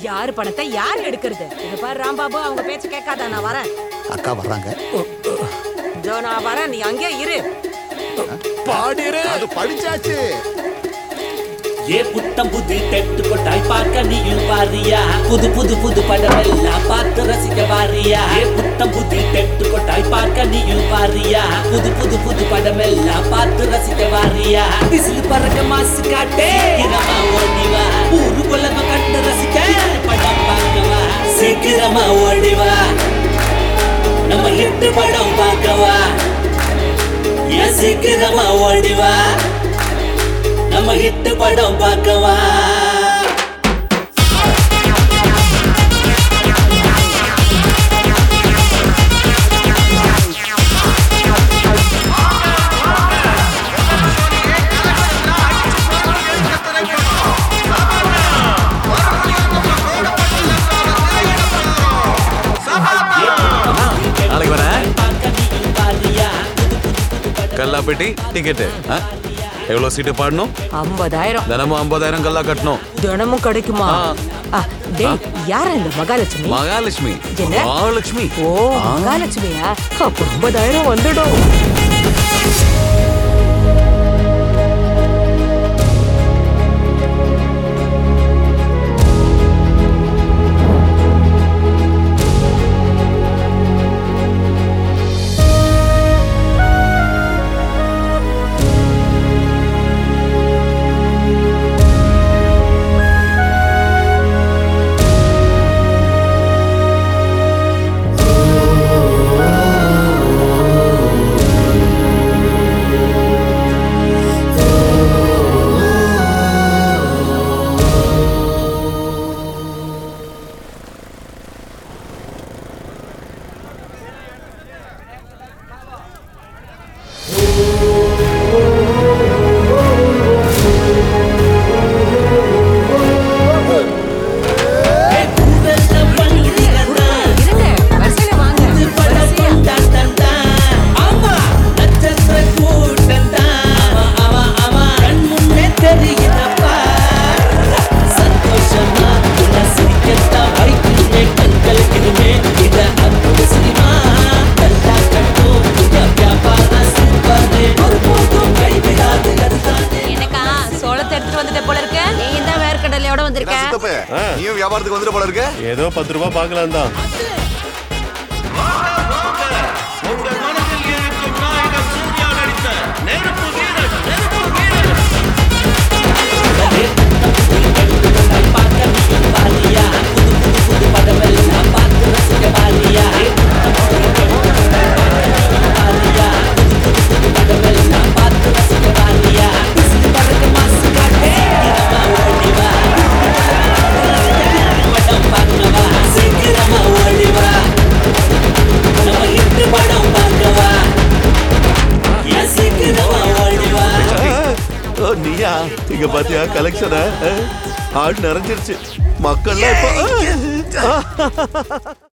யாரு பணத்தை யார் எடுக்கிறது இங்க பாரு ராம்பாபு அவங்க பேச்ச கேட்காத நான் வரேன் அக்கா வர்றாங்க ஜோ நான் வரேன் நீ அங்கே இரு பாடிரு அது படிச்சாச்சு ஏ புத்தம் புது தெட்டு கொட்டாய் பார்க்க நீயும் வாரியா புது புது புது படம் எல்லாம் பார்த்து ரசிக்க வாரியா ஏ புத்தம் புது தெட்டு கொட்டாய் பார்க்க நீயும் வாரியா புது புது புது படம் எல்லாம் பார்த்து ரசிக்க வாரியா விசில் பறக்க மாசு காட்டே சீக்கிரமா ஓடிவா ஊரு குலம கண்டு ரசிக்க படம் பார்க்கவா சீக்கிரமா ஓடிவா நம்ம ஹிட் படம் பார்க்கவா ஏன் சீக்கிரமா ஓடிவா நம்ம ஹிட் படம் பார்க்கவா நாளைக்கு வரேன் பார்க்க நீயும் வாரியா கல்லா பெட்டி டிக்கெட்டு எவ்வளோ சீட்டு பாடணும் ஐம்பதாயிரம் தினமும் ஐம்பதாயிரம் கல்லா கட்டணும் தினமும் கிடைக்குமா ஆ. ஆ, டேய் யாரா இந்த மகாலட்சுமி மகாலட்சுமி என்ன? மகாலட்சுமி ஓ மகாலட்சுமியா அப்ப ஐம்பதாயிரம் வந்துடும் இருங்க வரிசையில வாங்க வரிசையா. எனக்கா சோளத்தை எடுத்துட்டு வந்துட்ட போல இருக்க நீ தான் வேர்க்கடலையோட வந்திருக்க சித்தப்ப நீயும் வியாபாரத்துக்கு வந்துட்டு போல இருக்க ஏதோ பத்து ரூபாய் பார்க்கலாம் தான் சீக்கிரமா ஓ நீயா இங்க பாத்தியா கலெக்ஷன ஆள் நிறைஞ்சிருச்சு மக்கள்லாம் இப்போ